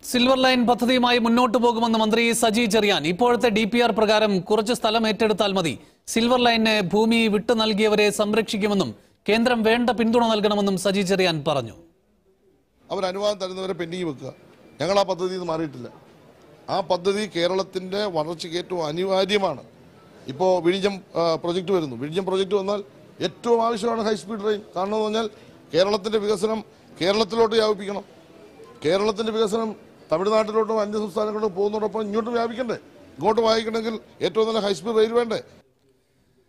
silver line പദ്ധതിയുമായി മുന്നോട്ടു പോകുമെന്ന് മന്ത്രി സജി ചെറിയാൻ ഇപ്പോഴത്തെ ഡി പി ആർ പ്രകാരം കുറച്ച് സ്ഥലം ഏറ്റെടുത്താൽ മതി സിൽവർ ലൈന് ഭൂമി വിട്ടു നൽകിയവരെ സംരക്ഷിക്കുമെന്നും കേന്ദ്രം വേണ്ട പിന്തുണ നൽകണമെന്നും സജി ചെറിയാൻ പറഞ്ഞു അവർ അനുവാദം തരുന്നവരെ പെൻഡിങ് വെക്കുക ഞങ്ങൾ ആ പദ്ധതിയിൽ നിന്ന് മാറിയിട്ടില്ല ആ പദ്ധതി കേരളത്തിൻ്റെ വളർച്ചയ്ക്ക് ഏറ്റവും അനിവാര്യമാണ് ഇപ്പോൾ വിഴിഞ്ഞം ആ, പ്രൊജക്റ്റ് വരുന്നു വിഴിഞ്ഞം പ്രൊജക്റ്റ് വന്നാൽ ഏറ്റവും ആവശ്യമാണ് ഹൈസ്പീഡ് ട്രെയിൻ കാരണം എന്ന് പറഞ്ഞാൽ കേരളത്തിൻ്റെ വികസനം കേരളത്തിലോട്ട് വ്യാപിപ്പിക്കണം കേരളത്തിൻ്റെ വികസനം തമിഴ്നാട്ടിലോട്ടും അന്യ സംസ്ഥാനങ്ങളിലോട്ടും പോകുന്നതോടൊപ്പം ഇങ്ങോട്ട് വ്യാപിക്കണ്ടേ ഇങ്ങോട്ട് വായിക്കണമെങ്കിൽ ഏറ്റവും നല്ല ഹൈസ്പീഡ് റെയിൽ വേണ്ടേ